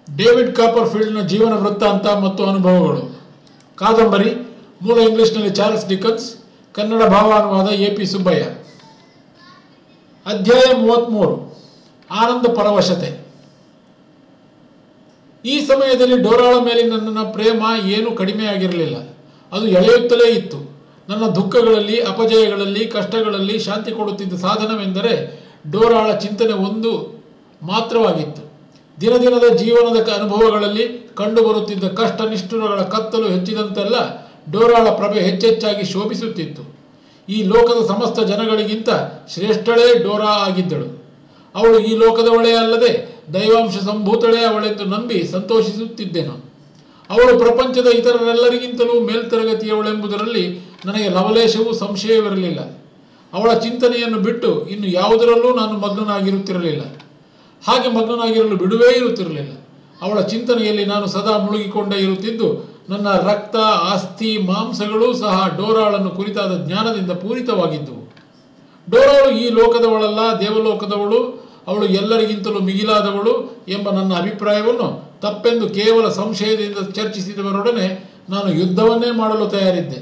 David ಕಾಪರ್ಫೀಲ್ಡ್ನ ಜೀವನ ವೃತ್ತಾಂತ ಮತ್ತು ಅನುಭವಗಳು ಕಾದಂಬರಿ ಮೂಲ ಇಂಗ್ಲಿಷ್ನಲ್ಲಿ ಚಾರ್ಲ್ಸ್ ಡಿಕನ್ಸ್ ಕನ್ನಡ ಭಾವಾನುವಾದ ಎ ಪಿ ಸುಬ್ಬಯ್ಯ ಅಧ್ಯಾಯ ಮೂವತ್ತ್ಮೂರು ಆನಂದ ಪರವಶತೆ ಈ ಸಮಯದಲ್ಲಿ ಡೋರಾಳ ಮೇಲಿನ ನನ್ನ ಪ್ರೇಮ ಏನೂ ಕಡಿಮೆಯಾಗಿರಲಿಲ್ಲ ಅದು ಎಳೆಯುತ್ತಲೇ ಇತ್ತು ನನ್ನ ದುಃಖಗಳಲ್ಲಿ ಅಪಜಯಗಳಲ್ಲಿ ಕಷ್ಟಗಳಲ್ಲಿ ಶಾಂತಿ ಕೊಡುತ್ತಿದ್ದ ಸಾಧನವೆಂದರೆ ಡೋರಾಳ ಚಿಂತನೆ ಒಂದು ಮಾತ್ರವಾಗಿತ್ತು ದಿನ ದಿನದ ಜೀವನದ ಕ- ಅನುಭವಗಳಲ್ಲಿ ಕಂಡುಬರುತ್ತಿದ್ದ ಕಷ್ಟ ನಿಷ್ಠುರಗಳ ಕತ್ತಲು ಹೆಚ್ಚಿದಂತೆಲ್ಲ ಡೋರಾಳ ಪ್ರಭೆ ಹೆಚ್ಚೆಚ್ಚಾಗಿ ಶೋಭಿಸುತ್ತಿತ್ತು ಈ ಲೋಕದ ಸಮಸ್ತ ಜನಗಳಿಗಿಂತ ಶ್ರೇಷ್ಠಳೇ ಡೋರಾ ಆಗಿದ್ದಳು ಅವಳು ಈ ಲೋಕದವಳೇ ಅಲ್ಲದೆ ದೈವಾಂಶ ಸಂಭೂತಳೇ ಅವಳೆಂದು ನಂಬಿ ಸಂತೋಷಿಸುತ್ತಿದ್ದೆನು ಅವಳು ಪ್ರಪಂಚದ ಇತರರೆಲ್ಲರಿಗಿಂತಲೂ ಮೇಲ್ತರಗತಿಯವಳೆಂಬುದರಲ್ಲಿ ನನಗೆ ಲವಲೇಶವೂ ಸಂಶಯವಿರಲಿಲ್ಲ ಅವಳ ಚಿಂತನೆಯನ್ನು ಬಿಟ್ಟು ಇನ್ನು ಯಾವುದರಲ್ಲೂ ನಾನು ಮಗ್ನನಾಗಿರುತ್ತಿರಲಿಲ್ಲ ಹಾಗೆ ಮಗ್ನನಾಗಿರಲು ಬಿಡುವೇ ಇರುತ್ತಿರಲಿಲ್ಲ ಅವಳ ಚಿಂತನೆಯಲ್ಲಿ ನಾನು ಸದಾ ಮುಳುಗಿಕೊಂಡೇ ಇರುತ್ತಿದ್ದು ನನ್ನ ರಕ್ತ ಆಸ್ತಿ ಮಾಂಸಗಳೂ ಸಹ ಡೋರಾಳನ್ನು ಕುರಿತಾದ ಜ್ಞಾನದಿಂದ ಪೂರಿತವಾಗಿದ್ದುವು ಡೋರಾಳು ಈ ಲೋಕದವಳಲ್ಲ ದೇವಲೋಕದವಳು ಅವಳು ಎಲ್ಲರಿಗಿಂತಲೂ ಮಿಗಿಲಾದವಳು ಎಂಬ ನನ್ನ ಅಭಿಪ್ರಾಯವನ್ನು ತಪ್ಪೆಂದು ಕೇವಲ ಸಂಶಯದಿಂದ ಚರ್ಚಿಸಿದವರೊಡನೆ ನಾನು ಯುದ್ಧವನ್ನೇ ಮಾಡಲು ತಯಾರಿದ್ದೆ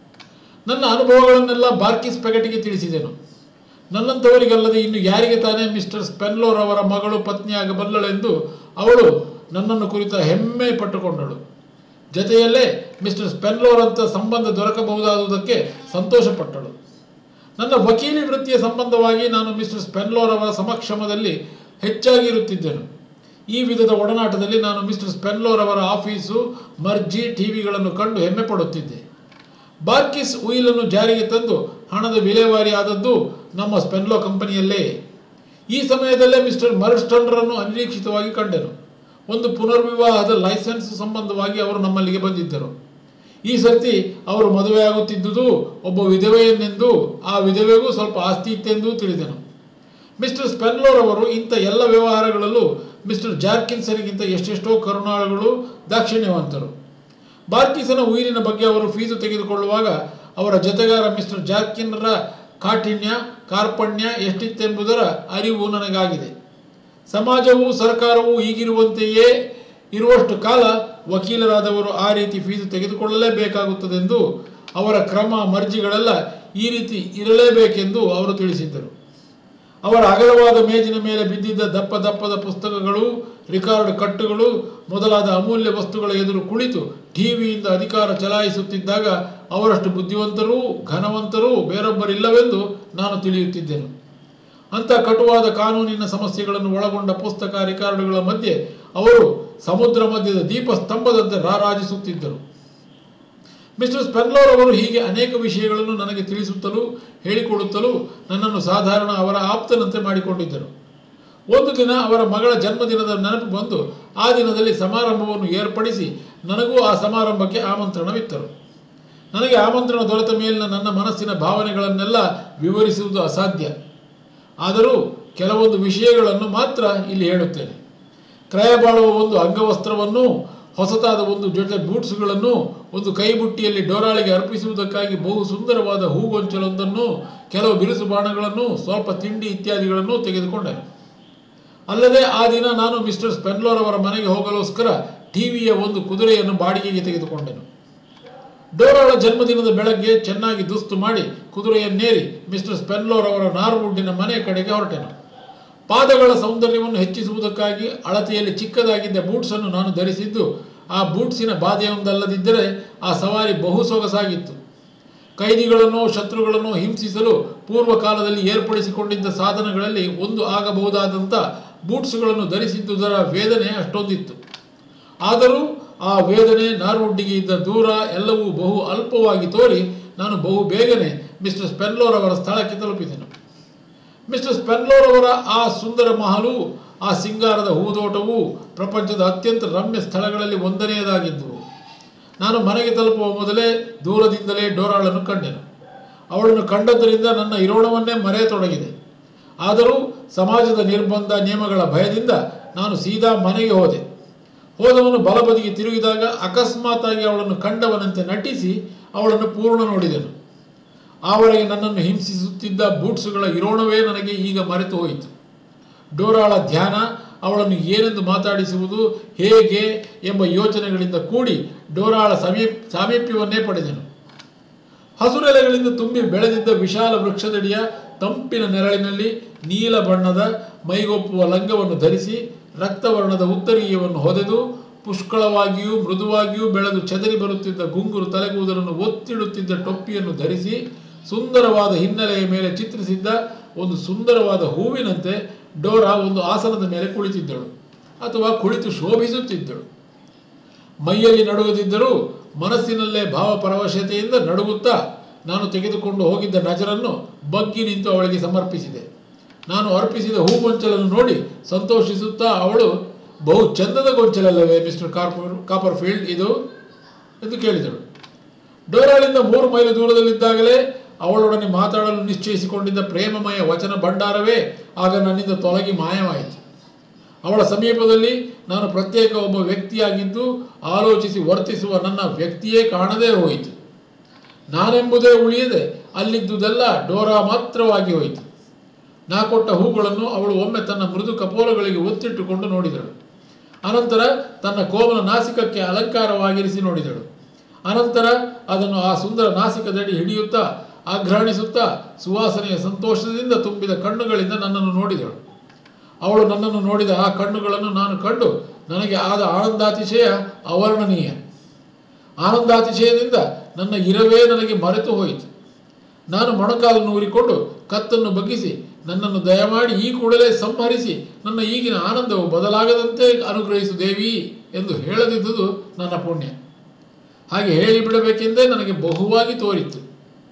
ನನ್ನ ಅನುಭವಗಳನ್ನೆಲ್ಲ ಬಾರ್ಕಿಸ್ ಪೆಗಟಿಗೆ ತಿಳಿಸಿದೆನು ನನ್ನಂಥವರಿಗಲ್ಲದೆ ಇನ್ನು ಯಾರಿಗೆ ತಾನೇ ಮಿಸ್ಟರ್ ಸ್ಪೆನ್ಲೋರ್ ಅವರ ಮಗಳು ಪತ್ನಿಯಾಗಬಲ್ಲಳೆಂದು ಅವಳು ನನ್ನನ್ನು ಕುರಿತ ಹೆಮ್ಮೆ ಪಟ್ಟುಕೊಂಡಳು ಜೊತೆಯಲ್ಲೇ ಮಿಸ್ಟರ್ ಸ್ಪೆನ್ಲೋರ್ ಅಂತ ಸಂಬಂಧ ದೊರಕಬಹುದಾದುದಕ್ಕೆ ಸಂತೋಷಪಟ್ಟಳು ನನ್ನ ವಕೀಲಿ ವೃತ್ತಿಯ ಸಂಬಂಧವಾಗಿ ನಾನು ಮಿಸ್ಟರ್ ಸ್ಪೆನ್ಲೋರ್ ಅವರ ಸಮಕ್ಷಮದಲ್ಲಿ ಹೆಚ್ಚಾಗಿ ಇರುತ್ತಿದ್ದೆನು ಈ ವಿಧದ ಒಡನಾಟದಲ್ಲಿ ನಾನು ಮಿಸ್ಟರ್ ಸ್ಪೆನ್ಲೋರ್ ಅವರ ಆಫೀಸು ಮರ್ಜಿ ಟಿವಿಗಳನ್ನು ಕಂಡು ಹೆಮ್ಮೆ ಪಡುತ್ತಿದ್ದೆ ಬಾರ್ಕಿಸ್ ಉಯಿಲನ್ನು ಜಾರಿಗೆ ತಂದು ಹಣದ ವಿಲೇವಾರಿ ಆದದ್ದು ನಮ್ಮ ಸ್ಪೆನ್ಲೋ ಕಂಪನಿಯಲ್ಲೇ ಈ ಸಮಯದಲ್ಲೇ ಮಿಸ್ಟರ್ ಮರ್ಸ್ಟನ್ರನ್ನು ಅನಿರೀಕ್ಷಿತವಾಗಿ ಕಂಡೆನು ಒಂದು ಪುನರ್ವಿವಾಹದ ಲೈಸೆನ್ಸ್ ಸಂಬಂಧವಾಗಿ ಅವರು ನಮ್ಮಲ್ಲಿಗೆ ಬಂದಿದ್ದರು ಈ ಸರ್ತಿ ಅವರು ಮದುವೆಯಾಗುತ್ತಿದ್ದುದು ಒಬ್ಬ ವಿಧವೆಯನ್ನೆಂದು ಆ ವಿಧವೆಗೂ ಸ್ವಲ್ಪ ಆಸ್ತಿ ಇತ್ತೆಂದೂ ತಿಳಿದೆನು ಮಿಸ್ಟರ್ ಸ್ಪೆನ್ಲೋರ್ ಅವರು ಇಂಥ ಎಲ್ಲ ವ್ಯವಹಾರಗಳಲ್ಲೂ ಮಿಸ್ಟರ್ ಜಾರ್ಕಿನ್ಸರಿಗಿಂತ ಎಷ್ಟೆಷ್ಟೋ ಕರುಣಾಳುಗಳು ದಾಕ್ಷಿಣ್ಯವಂತರು ಬಾರ್ಕಿಸನ ಉಯಿಲಿನ ಬಗ್ಗೆ ಅವರು ಫೀಸು ತೆಗೆದುಕೊಳ್ಳುವಾಗ ಅವರ ಜೊತೆಗಾರ ಮಿಸ್ಟರ್ ಜಾರ್ಕಿನ್ರ ಕಾಠಿಣ್ಯ ಕಾರ್ಪಣ್ಯ ಎಷ್ಟಿತ್ತೆಂಬುದರ ಅರಿವು ನನಗಾಗಿದೆ ಸಮಾಜವು ಸರ್ಕಾರವು ಈಗಿರುವಂತೆಯೇ ಇರುವಷ್ಟು ಕಾಲ ವಕೀಲರಾದವರು ಆ ರೀತಿ ಫೀಸು ತೆಗೆದುಕೊಳ್ಳಲೇಬೇಕಾಗುತ್ತದೆಂದು ಅವರ ಕ್ರಮ ಮರ್ಜಿಗಳೆಲ್ಲ ಈ ರೀತಿ ಇರಲೇಬೇಕೆಂದು ಅವರು ತಿಳಿಸಿದ್ದರು ಅವರ ಅಗಲವಾದ ಮೇಜಿನ ಮೇಲೆ ಬಿದ್ದಿದ್ದ ದಪ್ಪ ದಪ್ಪದ ಪುಸ್ತಕಗಳು ರಿಕಾರ್ಡ್ ಕಟ್ಟುಗಳು ಮೊದಲಾದ ಅಮೂಲ್ಯ ವಸ್ತುಗಳ ಎದುರು ಕುಳಿತು ಟಿವಿಯಿಂದ ಅಧಿಕಾರ ಚಲಾಯಿಸುತ್ತಿದ್ದಾಗ ಅವರಷ್ಟು ಬುದ್ಧಿವಂತರೂ ಘನವಂತರೂ ಬೇರೊಬ್ಬರಿಲ್ಲವೆಂದು ನಾನು ತಿಳಿಯುತ್ತಿದ್ದೆನು ಅಂಥ ಕಟುವಾದ ಕಾನೂನಿನ ಸಮಸ್ಯೆಗಳನ್ನು ಒಳಗೊಂಡ ಪುಸ್ತಕ ರಿಕಾರ್ಡುಗಳ ಮಧ್ಯೆ ಅವರು ಸಮುದ್ರ ಮಧ್ಯದ ದೀಪಸ್ತಂಭದಂತೆ ರಾರಾಜಿಸುತ್ತಿದ್ದರು ಮಿಸ್ಟರ್ ಸ್ಪೆನ್ಲೋರ್ ಅವರು ಹೀಗೆ ಅನೇಕ ವಿಷಯಗಳನ್ನು ನನಗೆ ತಿಳಿಸುತ್ತಲೂ ಹೇಳಿಕೊಡುತ್ತಲೂ ನನ್ನನ್ನು ಸಾಧಾರಣ ಅವರ ಆಪ್ತನಂತೆ ಮಾಡಿಕೊಂಡಿದ್ದರು ಒಂದು ದಿನ ಅವರ ಮಗಳ ಜನ್ಮದಿನದ ನೆನಪು ಬಂದು ಆ ದಿನದಲ್ಲಿ ಸಮಾರಂಭವನ್ನು ಏರ್ಪಡಿಸಿ ನನಗೂ ಆ ಸಮಾರಂಭಕ್ಕೆ ಆಮಂತ್ರಣವಿತ್ತರು ನನಗೆ ಆಮಂತ್ರಣ ದೊರೆತ ಮೇಲಿನ ನನ್ನ ಮನಸ್ಸಿನ ಭಾವನೆಗಳನ್ನೆಲ್ಲ ವಿವರಿಸುವುದು ಅಸಾಧ್ಯ ಆದರೂ ಕೆಲವೊಂದು ವಿಷಯಗಳನ್ನು ಮಾತ್ರ ಇಲ್ಲಿ ಹೇಳುತ್ತೇನೆ ಕ್ರಯ ಬಾಳುವ ಒಂದು ಅಂಗವಸ್ತ್ರವನ್ನು ಹೊಸತಾದ ಒಂದು ಜೊತೆ ಬೂಟ್ಸ್ಗಳನ್ನು ಒಂದು ಕೈಬುಟ್ಟಿಯಲ್ಲಿ ಡೋರಾಳಿಗೆ ಅರ್ಪಿಸುವುದಕ್ಕಾಗಿ ಬಹು ಸುಂದರವಾದ ಹೂಗೊಂಚಲೊಂದನ್ನು ಕೆಲವು ಬಿರುಸು ಬಾಣಗಳನ್ನು ಸ್ವಲ್ಪ ತಿಂಡಿ ಇತ್ಯಾದಿಗಳನ್ನು ತೆಗೆದುಕೊಂಡೆನು ಅಲ್ಲದೆ ಆ ದಿನ ನಾನು ಮಿಸ್ಟರ್ ಸ್ಪೆನ್ಲೋರ್ ಅವರ ಮನೆಗೆ ಹೋಗಲೋಸ್ಕರ ಟಿವಿಯ ಒಂದು ಕುದುರೆಯನ್ನು ಬಾಡಿಗೆಗೆ ತೆಗೆದುಕೊಂಡೆನು ಡೋರಾಳ ಜನ್ಮದಿನದ ಬೆಳಗ್ಗೆ ಚೆನ್ನಾಗಿ ದುಸ್ತು ಮಾಡಿ ಕುದುರೆಯನ್ನೇರಿ ಮಿಸ್ಟರ್ ಸ್ಪೆನ್ಲೋರ್ ಅವರ ನಾರ್ವುಡ್ಡಿನ ಮನೆ ಕಡೆಗೆ ಹೊರಟೆನು ಪಾದಗಳ ಸೌಂದರ್ಯವನ್ನು ಹೆಚ್ಚಿಸುವುದಕ್ಕಾಗಿ ಅಳತೆಯಲ್ಲಿ ಚಿಕ್ಕದಾಗಿದ್ದ ಬೂಟ್ಸನ್ನು ನಾನು ಧರಿಸಿದ್ದು ಆ ಬೂಟ್ಸಿನ ಬಾಧೆಯೊಂದಲ್ಲದಿದ್ದರೆ ಆ ಸವಾರಿ ಬಹು ಸೊಗಸಾಗಿತ್ತು ಕೈದಿಗಳನ್ನು ಶತ್ರುಗಳನ್ನು ಹಿಂಸಿಸಲು ಪೂರ್ವ ಕಾಲದಲ್ಲಿ ಏರ್ಪಡಿಸಿಕೊಂಡಿದ್ದ ಸಾಧನಗಳಲ್ಲಿ ಒಂದು ಆಗಬಹುದಾದಂಥ ಬೂಟ್ಸ್ಗಳನ್ನು ಧರಿಸಿದ್ದುದರ ವೇದನೆ ಅಷ್ಟೊಂದಿತ್ತು ಆದರೂ ಆ ವೇದನೆ ನಾರ್ವುಡ್ಡಿಗೆ ಇದ್ದ ದೂರ ಎಲ್ಲವೂ ಬಹು ಅಲ್ಪವಾಗಿ ತೋರಿ ನಾನು ಬಹು ಬೇಗನೆ ಮಿಸ್ಟರ್ ಸ್ಪೆನ್ಲೋರ್ ಅವರ ಸ್ಥಳಕ್ಕೆ ತಲುಪಿದೆನು ಮಿಸ್ಟರ್ ಸ್ಪೆನ್ಲೋರ್ ಅವರ ಆ ಸುಂದರ ಮಹಲು ಆ ಸಿಂಗಾರದ ಹೂದೋಟವು ಪ್ರಪಂಚದ ಅತ್ಯಂತ ರಮ್ಯ ಸ್ಥಳಗಳಲ್ಲಿ ಒಂದನೆಯದಾಗಿದ್ದವು ನಾನು ಮನೆಗೆ ತಲುಪುವ ಮೊದಲೇ ದೂರದಿಂದಲೇ ಡೋರಾಳನ್ನು ಕಂಡೆನು ಅವಳನ್ನು ಕಂಡದ್ದರಿಂದ ನನ್ನ ಇರೋಣವನ್ನೇ ಮರೆಯತೊಡಗಿದೆ ಆದರೂ ಸಮಾಜದ ನಿರ್ಬಂಧ ನಿಯಮಗಳ ಭಯದಿಂದ ನಾನು ಸೀದಾ ಮನೆಗೆ ಹೋದೆ ಹೋದವನು ಬಲಬದಿಗೆ ತಿರುಗಿದಾಗ ಅಕಸ್ಮಾತಾಗಿ ಅವಳನ್ನು ಕಂಡವನಂತೆ ನಟಿಸಿ ಅವಳನ್ನು ಪೂರ್ಣ ನೋಡಿದೆನು ಆವರೆಗೆ ನನ್ನನ್ನು ಹಿಂಸಿಸುತ್ತಿದ್ದ ಬೂಟ್ಸುಗಳ ಇರೋಣವೇ ನನಗೆ ಈಗ ಮರೆತು ಹೋಯಿತು ಡೋರಾಳ ಧ್ಯಾನ ಅವಳನ್ನು ಏನೆಂದು ಮಾತಾಡಿಸುವುದು ಹೇಗೆ ಎಂಬ ಯೋಚನೆಗಳಿಂದ ಕೂಡಿ ಡೋರಾಳ ಸಮೀಪ ಸಾಮೀಪ್ಯವನ್ನೇ ಪಡೆದೆನು ಹಸುರೆಲೆಗಳಿಂದ ತುಂಬಿ ಬೆಳೆದಿದ್ದ ವಿಶಾಲ ವೃಕ್ಷದಡಿಯ ತಂಪಿನ ನೆರಳಿನಲ್ಲಿ ನೀಲ ಬಣ್ಣದ ಮೈಗೊಪ್ಪುವ ಲಂಗವನ್ನು ಧರಿಸಿ ರಕ್ತವರ್ಣದ ಉತ್ತರೀಯವನ್ನು ಹೊದೆದು ಪುಷ್ಕಳವಾಗಿಯೂ ಮೃದುವಾಗಿಯೂ ಬೆಳೆದು ಚೆದರಿ ಬರುತ್ತಿದ್ದ ಗುಂಗುರು ತಲೆಗೂದಲನ್ನು ಒತ್ತಿಡುತ್ತಿದ್ದ ಟೊಪ್ಪಿಯನ್ನು ಧರಿಸಿ ಸುಂದರವಾದ ಹಿನ್ನೆಲೆಯ ಮೇಲೆ ಚಿತ್ರಿಸಿದ್ದ ಒಂದು ಸುಂದರವಾದ ಹೂವಿನಂತೆ ಡೋರಾ ಒಂದು ಆಸನದ ಮೇಲೆ ಕುಳಿತಿದ್ದಳು ಅಥವಾ ಕುಳಿತು ಶೋಭಿಸುತ್ತಿದ್ದಳು ಮೈಯಲ್ಲಿ ನಡುಗದಿದ್ದರೂ ಮನಸ್ಸಿನಲ್ಲೇ ಭಾವಪರವಶತೆಯಿಂದ ನಡುಗುತ್ತಾ ನಾನು ತೆಗೆದುಕೊಂಡು ಹೋಗಿದ್ದ ನಜರನ್ನು ಬಗ್ಗಿ ನಿಂತು ಅವಳಿಗೆ ಸಮರ್ಪಿಸಿದೆ ನಾನು ಅರ್ಪಿಸಿದ ಹೂಗೊಂಚಲನ್ನು ನೋಡಿ ಸಂತೋಷಿಸುತ್ತಾ ಅವಳು ಬಹು ಚಂದದ ಗೊಂಚಲಲ್ಲವೇ ಮಿಸ್ಟರ್ ಕಾರ್ಪರ್ ಕಾಪರ್ಫೀಲ್ಡ್ ಇದು ಎಂದು ಕೇಳಿದಳು ಡೋರಾಳಿಂದ ಮೂರು ಮೈಲು ದೂರದಲ್ಲಿದ್ದಾಗಲೇ ಅವಳೊಡನೆ ಮಾತಾಡಲು ನಿಶ್ಚಯಿಸಿಕೊಂಡಿದ್ದ ಪ್ರೇಮಮಯ ವಚನ ಭಂಡಾರವೇ ಆಗ ನನ್ನಿಂದ ತೊಲಗಿ ಮಾಯವಾಯಿತು ಅವಳ ಸಮೀಪದಲ್ಲಿ ನಾನು ಪ್ರತ್ಯೇಕ ಒಬ್ಬ ವ್ಯಕ್ತಿಯಾಗಿದ್ದು ಆಲೋಚಿಸಿ ವರ್ತಿಸುವ ನನ್ನ ವ್ಯಕ್ತಿಯೇ ಕಾಣದೇ ಹೋಯಿತು ನಾನೆಂಬುದೇ ಉಳಿಯದೆ ಅಲ್ಲಿದ್ದುದೆಲ್ಲ ಡೋರಾ ಮಾತ್ರವಾಗಿ ಹೋಯಿತು ನಾ ಕೊಟ್ಟ ಹೂಗಳನ್ನು ಅವಳು ಒಮ್ಮೆ ತನ್ನ ಮೃದು ಕಪೋಲಗಳಿಗೆ ಒತ್ತಿಟ್ಟುಕೊಂಡು ನೋಡಿದಳು ಅನಂತರ ತನ್ನ ಕೋಮಲ ನಾಸಿಕಕ್ಕೆ ಅಲಂಕಾರವಾಗಿರಿಸಿ ನೋಡಿದಳು ಅನಂತರ ಅದನ್ನು ಆ ಸುಂದರ ನಾಸಿಕದಡಿ ಹಿಡಿಯುತ್ತಾ ಆಘ್ರಾಣಿಸುತ್ತಾ ಸುವಾಸನೆಯ ಸಂತೋಷದಿಂದ ತುಂಬಿದ ಕಣ್ಣುಗಳಿಂದ ನನ್ನನ್ನು ನೋಡಿದಳು ಅವಳು ನನ್ನನ್ನು ನೋಡಿದ ಆ ಕಣ್ಣುಗಳನ್ನು ನಾನು ಕಂಡು ನನಗೆ ಆದ ಆನಂದಾತಿಶಯ ಅವರ್ಣನೀಯ ಆನಂದಾತಿಶಯದಿಂದ ನನ್ನ ಇರವೇ ನನಗೆ ಮರೆತು ಹೋಯಿತು ನಾನು ಮೊಣಕಾಲನ್ನು ಊರಿಕೊಂಡು ಕತ್ತನ್ನು ಬಗ್ಗಿಸಿ ನನ್ನನ್ನು ದಯಮಾಡಿ ಈ ಕೂಡಲೇ ಸಂಹರಿಸಿ ನನ್ನ ಈಗಿನ ಆನಂದವು ಬದಲಾಗದಂತೆ ಅನುಗ್ರಹಿಸು ದೇವಿ ಎಂದು ಹೇಳದಿದ್ದುದು ನನ್ನ ಪುಣ್ಯ ಹಾಗೆ ಹೇಳಿಬಿಡಬೇಕೆಂದೇ ನನಗೆ ಬಹುವಾಗಿ ತೋರಿತ್ತು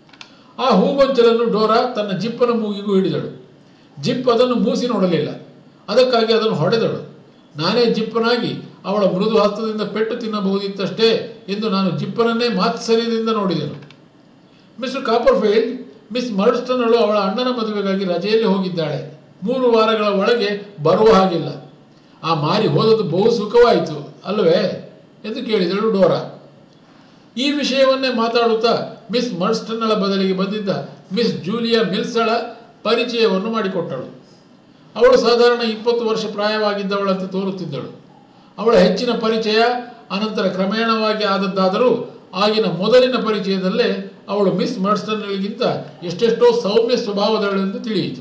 ಆ ಹೂಗೊಂಚಲನ್ನು ಡೋರಾ ತನ್ನ ಜಿಪ್ಪನ ಮೂಗಿಗೂ ಹಿಡಿದಳು ಜಿಪ್ ಅದನ್ನು ಮೂಸಿ ನೋಡಲಿಲ್ಲ ಅದಕ್ಕಾಗಿ ಅದನ್ನು ಹೊಡೆದಳು ನಾನೇ ಜಿಪ್ಪನಾಗಿ ಅವಳ ಮೃದು ಹಸ್ತದಿಂದ ಪೆಟ್ಟು ತಿನ್ನಬಹುದಿತ್ತಷ್ಟೇ ಎಂದು ನಾನು ಜಿಪ್ಪನನ್ನೇ ಮಾತ್ಸರ್ಯದಿಂದ ನೋಡಿದೆನು ಮಿಸ್ಟರ್ ಕಾಪರ್ಫೀಲ್ಡ್ ಮಿಸ್ ಮರ್ಡ್ಸ್ಟನ್ನಳು ಅವಳ ಅಣ್ಣನ ಮದುವೆಗಾಗಿ ರಜೆಯಲ್ಲಿ ಹೋಗಿದ್ದಾಳೆ ಮೂರು ವಾರಗಳ ಒಳಗೆ ಬರುವ ಹಾಗಿಲ್ಲ ಆ ಮಾರಿ ಹೋದದ್ದು ಬಹು ಸುಖವಾಯಿತು ಅಲ್ಲವೇ ಎಂದು ಕೇಳಿದಳು ಡೋರಾ ಈ ವಿಷಯವನ್ನೇ ಮಾತಾಡುತ್ತಾ ಮಿಸ್ ಮರ್ಸ್ಟನ್ನಳ ಬದಲಿಗೆ ಬಂದಿದ್ದ ಮಿಸ್ ಜೂಲಿಯಾ ಮಿಲ್ಸಳ ಪರಿಚಯವನ್ನು ಮಾಡಿಕೊಟ್ಟಳು ಅವಳು ಸಾಧಾರಣ ಇಪ್ಪತ್ತು ವರ್ಷ ಪ್ರಾಯವಾಗಿದ್ದವಳಂತೆ ತೋರುತ್ತಿದ್ದಳು ಅವಳ ಹೆಚ್ಚಿನ ಪರಿಚಯ ಅನಂತರ ಕ್ರಮೇಣವಾಗಿ ಆದದ್ದಾದರೂ ಆಗಿನ ಮೊದಲಿನ ಪರಿಚಯದಲ್ಲೇ ಅವಳು ಮಿಸ್ ಮರ್ಸ್ಟನ್ಗಳಿಗಿಂತ ಎಷ್ಟೆಷ್ಟೋ ಸೌಮ್ಯ ಸ್ವಭಾವದಳೆಂದು ತಿಳಿಯಿತು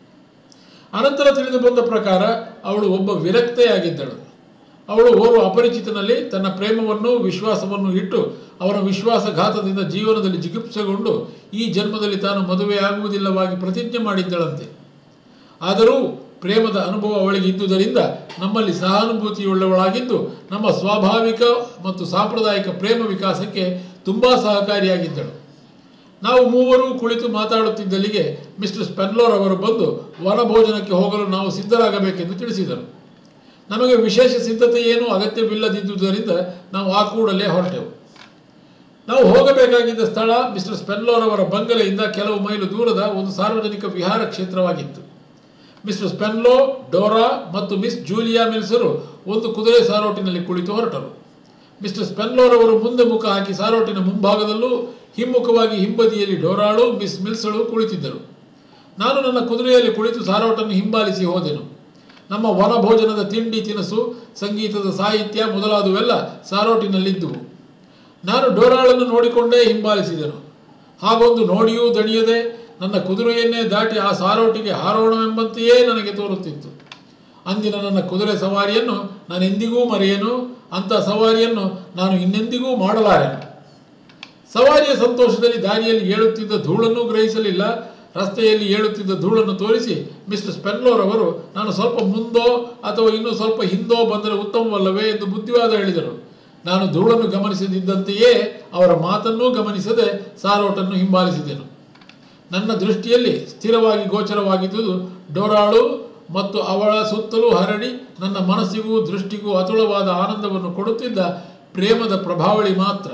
ಅನಂತರ ತಿಳಿದು ಬಂದ ಪ್ರಕಾರ ಅವಳು ಒಬ್ಬ ವಿರಕ್ತೆಯಾಗಿದ್ದಳು ಅವಳು ಓರ್ವ ಅಪರಿಚಿತನಲ್ಲಿ ತನ್ನ ಪ್ರೇಮವನ್ನು ವಿಶ್ವಾಸವನ್ನು ಇಟ್ಟು ಅವನ ವಿಶ್ವಾಸಘಾತದಿಂದ ಜೀವನದಲ್ಲಿ ಜಿಗುಪ್ಸೆಗೊಂಡು ಈ ಜನ್ಮದಲ್ಲಿ ತಾನು ಮದುವೆಯಾಗುವುದಿಲ್ಲವಾಗಿ ಪ್ರತಿಜ್ಞೆ ಮಾಡಿದ್ದಳಂತೆ ಆದರೂ ಪ್ರೇಮದ ಅನುಭವ ಅವಳಿಗೆ ಇದ್ದುದರಿಂದ ನಮ್ಮಲ್ಲಿ ಸಹಾನುಭೂತಿಯುಳ್ಳವಳಾಗಿದ್ದು ನಮ್ಮ ಸ್ವಾಭಾವಿಕ ಮತ್ತು ಸಾಂಪ್ರದಾಯಿಕ ಪ್ರೇಮ ವಿಕಾಸಕ್ಕೆ ತುಂಬಾ ಸಹಕಾರಿಯಾಗಿದ್ದಳು ನಾವು ಮೂವರು ಕುಳಿತು ಮಾತಾಡುತ್ತಿದ್ದಲ್ಲಿಗೆ ಮಿಸ್ಟರ್ ಸ್ಪೆನ್ಲೋರ್ ಅವರು ಬಂದು ವನಭೋಜನಕ್ಕೆ ಹೋಗಲು ನಾವು ಸಿದ್ಧರಾಗಬೇಕೆಂದು ತಿಳಿಸಿದರು ನಮಗೆ ವಿಶೇಷ ಸಿದ್ಧತೆ ಏನೂ ಅಗತ್ಯವಿಲ್ಲದಿದ್ದುದರಿಂದ ನಾವು ಆ ಕೂಡಲೇ ಹೊರಟೆವು ನಾವು ಹೋಗಬೇಕಾಗಿದ್ದ ಸ್ಥಳ ಮಿಸ್ಟರ್ ಸ್ಪೆನ್ಲೋರ್ ಅವರ ಬಂಗಲೆಯಿಂದ ಕೆಲವು ಮೈಲು ದೂರದ ಒಂದು ಸಾರ್ವಜನಿಕ ವಿಹಾರ ಕ್ಷೇತ್ರವಾಗಿತ್ತು ಮಿಸ್ಟರ್ ಸ್ಪೆನ್ಲೋ ಡೋರಾ ಮತ್ತು ಮಿಸ್ ಜೂಲಿಯಾ ಮಿಲ್ಸರು ಒಂದು ಕುದುರೆ ಸಾರೋಟಿನಲ್ಲಿ ಕುಳಿತು ಹೊರಟರು ಮಿಸ್ಟರ್ ಸ್ಪೆನ್ಲೋರ್ ಅವರು ಮುಂದೆ ಮುಖ ಹಾಕಿ ಸಾರೋಟಿನ ಮುಂಭಾಗದಲ್ಲೂ ಹಿಮ್ಮುಖವಾಗಿ ಹಿಂಬದಿಯಲ್ಲಿ ಡೋರಾಳು ಮಿಸ್ ಮಿಲ್ಸಳು ಕುಳಿತಿದ್ದರು ನಾನು ನನ್ನ ಕುದುರೆಯಲ್ಲಿ ಕುಳಿತು ಸಾರೋಟನ್ನು ಹಿಂಬಾಲಿಸಿ ಹೋದೆನು ನಮ್ಮ ವನಭೋಜನದ ತಿಂಡಿ ತಿನಸು ಸಂಗೀತದ ಸಾಹಿತ್ಯ ಮೊದಲಾದವೆಲ್ಲ ಸಾರೋಟಿನಲ್ಲಿದ್ದುವು ನಾನು ಡೋರಾಳನ್ನು ನೋಡಿಕೊಂಡೇ ಹಿಂಬಾಲಿಸಿದೆನು ಹಾಗೊಂದು ನೋಡಿಯೂ ದಣಿಯದೆ ನನ್ನ ಕುದುರೆಯನ್ನೇ ದಾಟಿ ಆ ಸಾರೋಟಿಗೆ ಹಾರೋಣವೆಂಬಂತೆಯೇ ನನಗೆ ತೋರುತ್ತಿತ್ತು ಅಂದಿನ ನನ್ನ ಕುದುರೆ ಸವಾರಿಯನ್ನು ನಾನು ಎಂದಿಗೂ ಮರೆಯನು ಅಂಥ ಸವಾರಿಯನ್ನು ನಾನು ಇನ್ನೆಂದಿಗೂ ಮಾಡಲಾರೆನು ಸವಾರಿಯ ಸಂತೋಷದಲ್ಲಿ ದಾರಿಯಲ್ಲಿ ಏಳುತ್ತಿದ್ದ ಧೂಳನ್ನು ಗ್ರಹಿಸಲಿಲ್ಲ ರಸ್ತೆಯಲ್ಲಿ ಏಳುತ್ತಿದ್ದ ಧೂಳನ್ನು ತೋರಿಸಿ ಮಿಸ್ಟರ್ ಸ್ಪೆನ್ಲೋರ್ ಅವರು ನಾನು ಸ್ವಲ್ಪ ಮುಂದೋ ಅಥವಾ ಇನ್ನೂ ಸ್ವಲ್ಪ ಹಿಂದೋ ಬಂದರೆ ಉತ್ತಮವಲ್ಲವೇ ಎಂದು ಬುದ್ಧಿವಾದ ಹೇಳಿದರು ನಾನು ಧೂಳನ್ನು ಗಮನಿಸದಿದ್ದಂತೆಯೇ ಅವರ ಮಾತನ್ನೂ ಗಮನಿಸದೆ ಸಾರೋಟನ್ನು ಹಿಂಬಾಲಿಸಿದೆನು ನನ್ನ ದೃಷ್ಟಿಯಲ್ಲಿ ಸ್ಥಿರವಾಗಿ ಗೋಚರವಾಗಿದ್ದುದು ಡೋರಾಳು ಮತ್ತು ಅವಳ ಸುತ್ತಲೂ ಹರಡಿ ನನ್ನ ಮನಸ್ಸಿಗೂ ದೃಷ್ಟಿಗೂ ಅತುಳವಾದ ಆನಂದವನ್ನು ಕೊಡುತ್ತಿದ್ದ ಪ್ರೇಮದ ಪ್ರಭಾವಳಿ ಮಾತ್ರ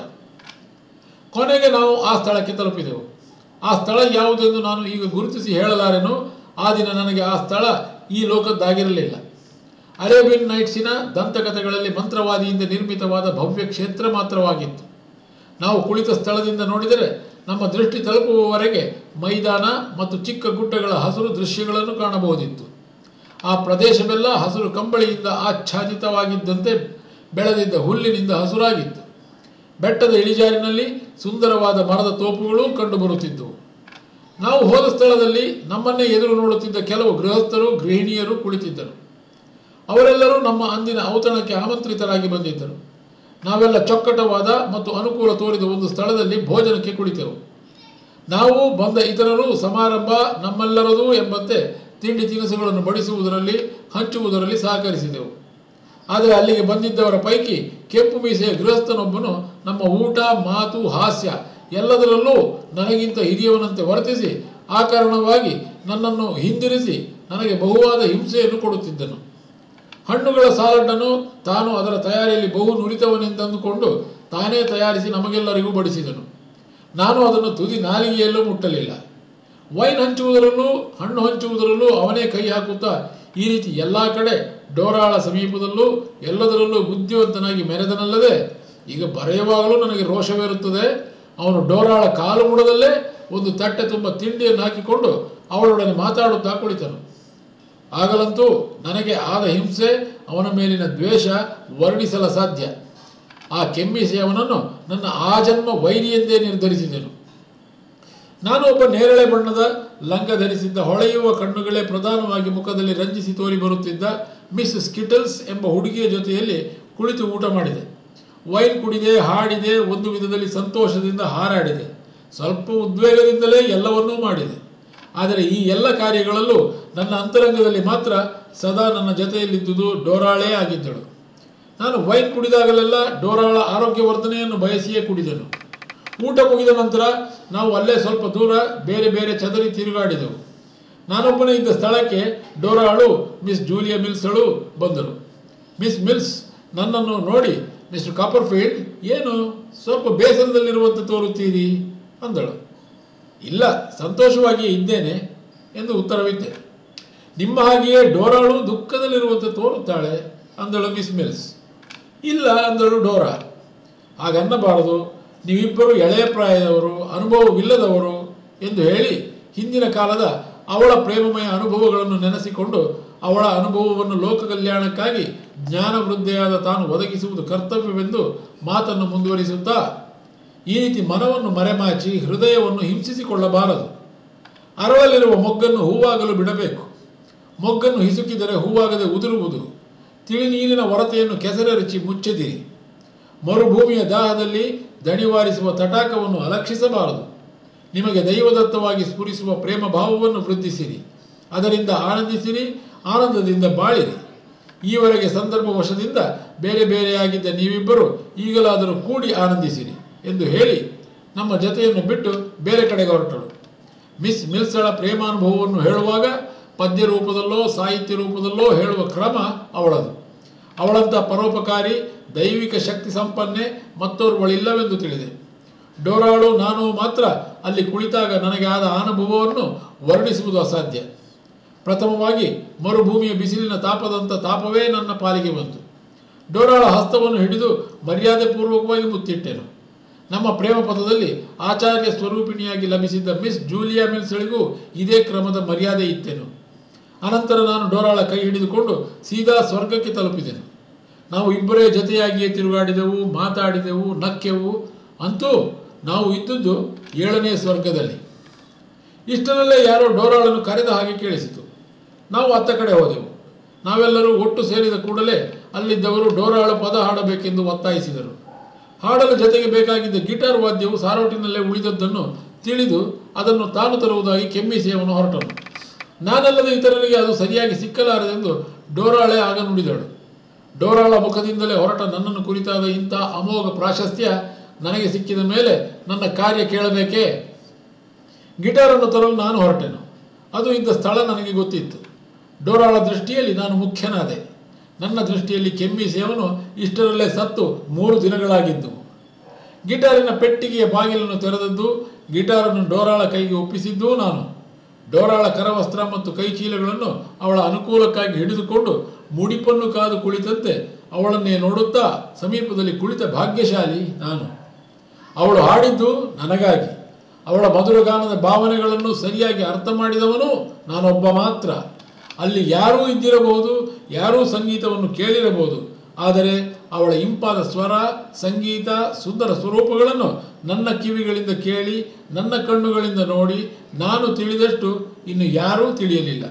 ಕೊನೆಗೆ ನಾವು ಆ ಸ್ಥಳಕ್ಕೆ ತಲುಪಿದೆವು ಆ ಸ್ಥಳ ಯಾವುದೆಂದು ನಾನು ಈಗ ಗುರುತಿಸಿ ಹೇಳಲಾರೆನು ಆ ದಿನ ನನಗೆ ಆ ಸ್ಥಳ ಈ ಲೋಕದ್ದಾಗಿರಲಿಲ್ಲ ಅರೇಬಿಯನ್ ನೈಟ್ಸಿನ ದಂತಕಥೆಗಳಲ್ಲಿ ಮಂತ್ರವಾದಿಯಿಂದ ನಿರ್ಮಿತವಾದ ಭವ್ಯ ಕ್ಷೇತ್ರ ಮಾತ್ರವಾಗಿತ್ತು ನಾವು ಕುಳಿತ ಸ್ಥಳದಿಂದ ನೋಡಿದರೆ ನಮ್ಮ ದೃಷ್ಟಿ ತಲುಪುವವರೆಗೆ ಮೈದಾನ ಮತ್ತು ಚಿಕ್ಕ ಗುಡ್ಡಗಳ ಹಸಿರು ದೃಶ್ಯಗಳನ್ನು ಕಾಣಬಹುದಿತ್ತು ಆ ಪ್ರದೇಶವೆಲ್ಲ ಹಸಿರು ಕಂಬಳಿಯಿಂದ ಆಚ್ಛಾದಿತವಾಗಿದ್ದಂತೆ ಬೆಳೆದಿದ್ದ ಹುಲ್ಲಿನಿಂದ ಹಸುರಾಗಿತ್ತು ಬೆಟ್ಟದ ಇಳಿಜಾರಿನಲ್ಲಿ ಸುಂದರವಾದ ಮರದ ತೋಪುಗಳೂ ಕಂಡುಬರುತ್ತಿದ್ದವು ನಾವು ಹೋದ ಸ್ಥಳದಲ್ಲಿ ನಮ್ಮನ್ನೇ ಎದುರು ನೋಡುತ್ತಿದ್ದ ಕೆಲವು ಗೃಹಸ್ಥರು ಗೃಹಿಣಿಯರು ಕುಳಿತಿದ್ದರು ಅವರೆಲ್ಲರೂ ನಮ್ಮ ಅಂದಿನ ಔತಣಕ್ಕೆ ಆಮಂತ್ರಿತರಾಗಿ ಬಂದಿದ್ದರು ನಾವೆಲ್ಲ ಚೊಕ್ಕಟವಾದ ಮತ್ತು ಅನುಕೂಲ ತೋರಿದ ಒಂದು ಸ್ಥಳದಲ್ಲಿ ಭೋಜನಕ್ಕೆ ಕುಳಿತೆವು ನಾವು ಬಂದ ಇತರರು ಸಮಾರಂಭ ನಮ್ಮೆಲ್ಲರದು ಎಂಬಂತೆ ತಿಂಡಿ ತಿನಿಸುಗಳನ್ನು ಬಡಿಸುವುದರಲ್ಲಿ ಹಂಚುವುದರಲ್ಲಿ ಸಹಕರಿಸಿದೆವು ಆದರೆ ಅಲ್ಲಿಗೆ ಬಂದಿದ್ದವರ ಪೈಕಿ ಕೆಂಪು ಮೀಸೆಯ ಗೃಹಸ್ಥನೊಬ್ಬನು ನಮ್ಮ ಊಟ ಮಾತು ಹಾಸ್ಯ ಎಲ್ಲದರಲ್ಲೂ ನನಗಿಂತ ಹಿರಿಯವನಂತೆ ವರ್ತಿಸಿ ಆ ಕಾರಣವಾಗಿ ನನ್ನನ್ನು ಹಿಂದಿರಿಸಿ ನನಗೆ ಬಹುವಾದ ಹಿಂಸೆಯನ್ನು ಕೊಡುತ್ತಿದ್ದನು ಹಣ್ಣುಗಳ ಸಾಲಡ್ಡನ್ನು ತಾನು ಅದರ ತಯಾರಿಯಲ್ಲಿ ಬಹು ನುರಿತವನೆಂದಂದುಕೊಂಡು ತಾನೇ ತಯಾರಿಸಿ ನಮಗೆಲ್ಲರಿಗೂ ಬಡಿಸಿದನು ನಾನು ಅದನ್ನು ತುದಿ ನಾಲಿಗೆಯಲ್ಲೂ ಮುಟ್ಟಲಿಲ್ಲ ವೈನ್ ಹಂಚುವುದರಲ್ಲೂ ಹಣ್ಣು ಹಂಚುವುದರಲ್ಲೂ ಅವನೇ ಕೈ ಹಾಕುತ್ತಾ ಈ ರೀತಿ ಎಲ್ಲ ಕಡೆ ಡೋರಾಳ ಸಮೀಪದಲ್ಲೂ ಎಲ್ಲದರಲ್ಲೂ ಬುದ್ಧಿವಂತನಾಗಿ ಮೆರೆದನಲ್ಲದೆ ಈಗ ಬರೆಯುವಾಗಲೂ ನನಗೆ ರೋಷವಿರುತ್ತದೆ ಅವನು ಡೋರಾಳ ಕಾಲು ಬುಡದಲ್ಲೇ ಒಂದು ತಟ್ಟೆ ತುಂಬ ತಿಂಡಿಯನ್ನು ಹಾಕಿಕೊಂಡು ಅವಳೊಡನೆ ಮಾತಾಡುತ್ತಾ ಕುಳಿತನು ಆಗಲಂತೂ ನನಗೆ ಆದ ಹಿಂಸೆ ಅವನ ಮೇಲಿನ ದ್ವೇಷ ವರ್ಣಿಸಲ ಸಾಧ್ಯ ಆ ಕೆಮ್ಮಿಸೆಯವನನ್ನು ನನ್ನ ಆಜನ್ಮ ವೈರಿ ಎಂದೇ ನಿರ್ಧರಿಸಿದೆನು ನಾನು ಒಬ್ಬ ನೇರಳೆ ಬಣ್ಣದ ಲಂಗ ಧರಿಸಿದ್ದ ಹೊಳೆಯುವ ಕಣ್ಣುಗಳೇ ಪ್ರಧಾನವಾಗಿ ಮುಖದಲ್ಲಿ ರಂಜಿಸಿ ತೋರಿ ಬರುತ್ತಿದ್ದ ಮಿಸ್ ಸ್ಕಿಟಲ್ಸ್ ಎಂಬ ಹುಡುಗಿಯ ಜೊತೆಯಲ್ಲಿ ಕುಳಿತು ಊಟ ಮಾಡಿದೆ ವೈನ್ ಕುಡಿದೆ ಹಾಡಿದೆ ಒಂದು ವಿಧದಲ್ಲಿ ಸಂತೋಷದಿಂದ ಹಾರಾಡಿದೆ ಸ್ವಲ್ಪ ಉದ್ವೇಗದಿಂದಲೇ ಎಲ್ಲವನ್ನೂ ಮಾಡಿದೆ ಆದರೆ ಈ ಎಲ್ಲ ಕಾರ್ಯಗಳಲ್ಲೂ ನನ್ನ ಅಂತರಂಗದಲ್ಲಿ ಮಾತ್ರ ಸದಾ ನನ್ನ ಜೊತೆಯಲ್ಲಿದ್ದುದು ಡೋರಾಳೇ ಆಗಿದ್ದಳು ನಾನು ವೈನ್ ಕುಡಿದಾಗಲೆಲ್ಲ ಡೋರಾಳ ಆರೋಗ್ಯವರ್ಧನೆಯನ್ನು ಬಯಸಿಯೇ ಕುಡಿದೆನು ಊಟ ಮುಗಿದ ನಂತರ ನಾವು ಅಲ್ಲೇ ಸ್ವಲ್ಪ ದೂರ ಬೇರೆ ಬೇರೆ ಚದರಿ ತಿರುಗಾಡಿದೆವು ನಾನೊಬ್ಬನೇ ಇದ್ದ ಸ್ಥಳಕ್ಕೆ ಡೋರಾಳು ಮಿಸ್ ಜೂಲಿಯಾ ಮಿಲ್ಸ್ಗಳು ಬಂದರು ಮಿಸ್ ಮಿಲ್ಸ್ ನನ್ನನ್ನು ನೋಡಿ ಮಿಸ್ಟರ್ ಕಾಪರ್ಫೀಲ್ಡ್ ಏನು ಸ್ವಲ್ಪ ಬೇಸರದಲ್ಲಿರುವಂತೆ ತೋರುತ್ತೀರಿ ಅಂದಳು ಇಲ್ಲ ಸಂತೋಷವಾಗಿ ಇದ್ದೇನೆ ಎಂದು ಉತ್ತರವಿದ್ದೆ ನಿಮ್ಮ ಹಾಗೆಯೇ ಡೋರಾಳು ದುಃಖದಲ್ಲಿರುವಂತೆ ತೋರುತ್ತಾಳೆ ಅಂದಳು ಮಿಸ್ ಮಿಲ್ಸ್ ಇಲ್ಲ ಅಂದಳು ಡೋರಾ ಹಾಗನ್ನಬಾರದು ನೀವಿಬ್ಬರು ಎಳೆಯ ಪ್ರಾಯದವರು ಅನುಭವವಿಲ್ಲದವರು ಎಂದು ಹೇಳಿ ಹಿಂದಿನ ಕಾಲದ ಅವಳ ಪ್ರೇಮಮಯ ಅನುಭವಗಳನ್ನು ನೆನೆಸಿಕೊಂಡು ಅವಳ ಅನುಭವವನ್ನು ಲೋಕ ಕಲ್ಯಾಣಕ್ಕಾಗಿ ಜ್ಞಾನ ವೃದ್ಧಿಯಾದ ತಾನು ಒದಗಿಸುವುದು ಕರ್ತವ್ಯವೆಂದು ಮಾತನ್ನು ಮುಂದುವರಿಸುತ್ತಾ ಈ ರೀತಿ ಮನವನ್ನು ಮರೆಮಾಚಿ ಹೃದಯವನ್ನು ಹಿಂಸಿಸಿಕೊಳ್ಳಬಾರದು ಅರಳಲಿರುವ ಮೊಗ್ಗನ್ನು ಹೂವಾಗಲು ಬಿಡಬೇಕು ಮೊಗ್ಗನ್ನು ಹಿಸುಕಿದರೆ ಹೂವಾಗದೆ ಉದುರುವುದು ತಿಳಿ ನೀರಿನ ಹೊರತೆಯನ್ನು ಕೆಸರೆರಚಿ ಮುಚ್ಚದಿರಿ ಮರುಭೂಮಿಯ ದಾಹದಲ್ಲಿ ದಣಿವಾರಿಸುವ ತಟಾಕವನ್ನು ಅಲಕ್ಷಿಸಬಾರದು ನಿಮಗೆ ದೈವದತ್ತವಾಗಿ ಸ್ಫುರಿಸುವ ಪ್ರೇಮ ಭಾವವನ್ನು ವೃದ್ಧಿಸಿರಿ ಅದರಿಂದ ಆನಂದಿಸಿರಿ ಆನಂದದಿಂದ ಬಾಳಿರಿ ಈವರೆಗೆ ಸಂದರ್ಭವಶದಿಂದ ಬೇರೆ ಬೇರೆಯಾಗಿದ್ದ ನೀವಿಬ್ಬರು ಈಗಲಾದರೂ ಕೂಡಿ ಆನಂದಿಸಿರಿ ಎಂದು ಹೇಳಿ ನಮ್ಮ ಜತೆಯನ್ನು ಬಿಟ್ಟು ಬೇರೆ ಕಡೆಗೆ ಹೊರಟಳು ಮಿಸ್ ಮಿಲ್ಸಳ ಪ್ರೇಮಾನುಭವವನ್ನು ಹೇಳುವಾಗ ಪದ್ಯ ರೂಪದಲ್ಲೋ ಸಾಹಿತ್ಯ ರೂಪದಲ್ಲೋ ಹೇಳುವ ಕ್ರಮ ಅವಳದು ಅವಳಂಥ ಪರೋಪಕಾರಿ ದೈವಿಕ ಶಕ್ತಿ ಸಂಪನ್ನೆ ಮತ್ತೋರ್ವಳಿಲ್ಲವೆಂದು ತಿಳಿದೆ ಡೋರಾಳು ನಾನು ಮಾತ್ರ ಅಲ್ಲಿ ಕುಳಿತಾಗ ನನಗೆ ಆದ ಅನುಭವವನ್ನು ವರ್ಣಿಸುವುದು ಅಸಾಧ್ಯ ಪ್ರಥಮವಾಗಿ ಮರುಭೂಮಿಯ ಬಿಸಿಲಿನ ತಾಪದಂಥ ತಾಪವೇ ನನ್ನ ಪಾಲಿಗೆ ಬಂತು ಡೋರಾಳ ಹಸ್ತವನ್ನು ಹಿಡಿದು ಮರ್ಯಾದೆ ಪೂರ್ವಕವಾಗಿ ಮುತ್ತಿಟ್ಟೆನು ನಮ್ಮ ಪ್ರೇಮ ಪಥದಲ್ಲಿ ಆಚಾರ್ಯ ಸ್ವರೂಪಿಣಿಯಾಗಿ ಲಭಿಸಿದ್ದ ಮಿಸ್ ಜೂಲಿಯಾ ಮಿಲ್ಸ್ಗಳಿಗೂ ಇದೇ ಕ್ರಮದ ಮರ್ಯಾದೆ ಇತ್ತೆನು ಅನಂತರ ನಾನು ಡೋರಾಳ ಕೈ ಹಿಡಿದುಕೊಂಡು ಸೀದಾ ಸ್ವರ್ಗಕ್ಕೆ ತಲುಪಿದೆನು ನಾವು ಇಬ್ಬರೇ ಜೊತೆಯಾಗಿಯೇ ತಿರುಗಾಡಿದೆವು ಮಾತಾಡಿದೆವು ನಕ್ಕೆವು ಅಂತೂ ನಾವು ಇದ್ದದ್ದು ಏಳನೇ ಸ್ವರ್ಗದಲ್ಲಿ ಇಷ್ಟರಲ್ಲೇ ಯಾರೋ ಡೋರಾಳನ್ನು ಕರೆದ ಹಾಗೆ ಕೇಳಿಸಿತು ನಾವು ಅತ್ತ ಕಡೆ ಹೋದೆವು ನಾವೆಲ್ಲರೂ ಒಟ್ಟು ಸೇರಿದ ಕೂಡಲೇ ಅಲ್ಲಿದ್ದವರು ಡೋರಾಳು ಪದ ಹಾಡಬೇಕೆಂದು ಒತ್ತಾಯಿಸಿದರು ಹಾಡಲು ಜೊತೆಗೆ ಬೇಕಾಗಿದ್ದ ಗಿಟಾರ್ ವಾದ್ಯವು ಸಾರೋಟಿನಲ್ಲೇ ಉಳಿದದ್ದನ್ನು ತಿಳಿದು ಅದನ್ನು ತಾನು ತರುವುದಾಗಿ ಕೆಮ್ಮಿಸಿಯವನು ಹೊರಟನು ನಾನಲ್ಲದೆ ಇತರರಿಗೆ ಅದು ಸರಿಯಾಗಿ ಸಿಕ್ಕಲಾರದೆಂದು ಡೋರಾಳೆ ಆಗ ನುಡಿದಳು ಡೋರಾಳ ಮುಖದಿಂದಲೇ ಹೊರಟ ನನ್ನನ್ನು ಕುರಿತಾದ ಇಂಥ ಅಮೋಘ ಪ್ರಾಶಸ್ತ್ಯ ನನಗೆ ಸಿಕ್ಕಿದ ಮೇಲೆ ನನ್ನ ಕಾರ್ಯ ಕೇಳಬೇಕೇ ಗಿಟಾರನ್ನು ತರಲು ನಾನು ಹೊರಟೆನು ಅದು ಇದ್ದ ಸ್ಥಳ ನನಗೆ ಗೊತ್ತಿತ್ತು ಡೋರಾಳ ದೃಷ್ಟಿಯಲ್ಲಿ ನಾನು ಮುಖ್ಯನಾದೆ ನನ್ನ ದೃಷ್ಟಿಯಲ್ಲಿ ಕೆಮ್ಮಿಸಿಯವನು ಇಷ್ಟರಲ್ಲೇ ಸತ್ತು ಮೂರು ದಿನಗಳಾಗಿದ್ದವು ಗಿಟಾರಿನ ಪೆಟ್ಟಿಗೆಯ ಬಾಗಿಲನ್ನು ತೆರೆದದ್ದು ಗಿಟಾರನ್ನು ಡೋರಾಳ ಕೈಗೆ ಒಪ್ಪಿಸಿದ್ದೂ ನಾನು ಡೋರಾಳ ಕರವಸ್ತ್ರ ಮತ್ತು ಕೈಚೀಲಗಳನ್ನು ಅವಳ ಅನುಕೂಲಕ್ಕಾಗಿ ಹಿಡಿದುಕೊಂಡು ಮುಡಿಪನ್ನು ಕಾದು ಕುಳಿತಂತೆ ಅವಳನ್ನೇ ನೋಡುತ್ತಾ ಸಮೀಪದಲ್ಲಿ ಕುಳಿತ ಭಾಗ್ಯಶಾಲಿ ನಾನು ಅವಳು ಹಾಡಿದ್ದು ನನಗಾಗಿ ಅವಳ ಮಧುರಗಾನದ ಭಾವನೆಗಳನ್ನು ಸರಿಯಾಗಿ ಅರ್ಥ ಮಾಡಿದವನು ನಾನೊಬ್ಬ ಮಾತ್ರ ಅಲ್ಲಿ ಯಾರೂ ಇದ್ದಿರಬಹುದು ಯಾರೂ ಸಂಗೀತವನ್ನು ಕೇಳಿರಬಹುದು ಆದರೆ ಅವಳ ಇಂಪಾದ ಸ್ವರ ಸಂಗೀತ ಸುಂದರ ಸ್ವರೂಪಗಳನ್ನು ನನ್ನ ಕಿವಿಗಳಿಂದ ಕೇಳಿ ನನ್ನ ಕಣ್ಣುಗಳಿಂದ ನೋಡಿ ನಾನು ತಿಳಿದಷ್ಟು ಇನ್ನು ಯಾರೂ ತಿಳಿಯಲಿಲ್ಲ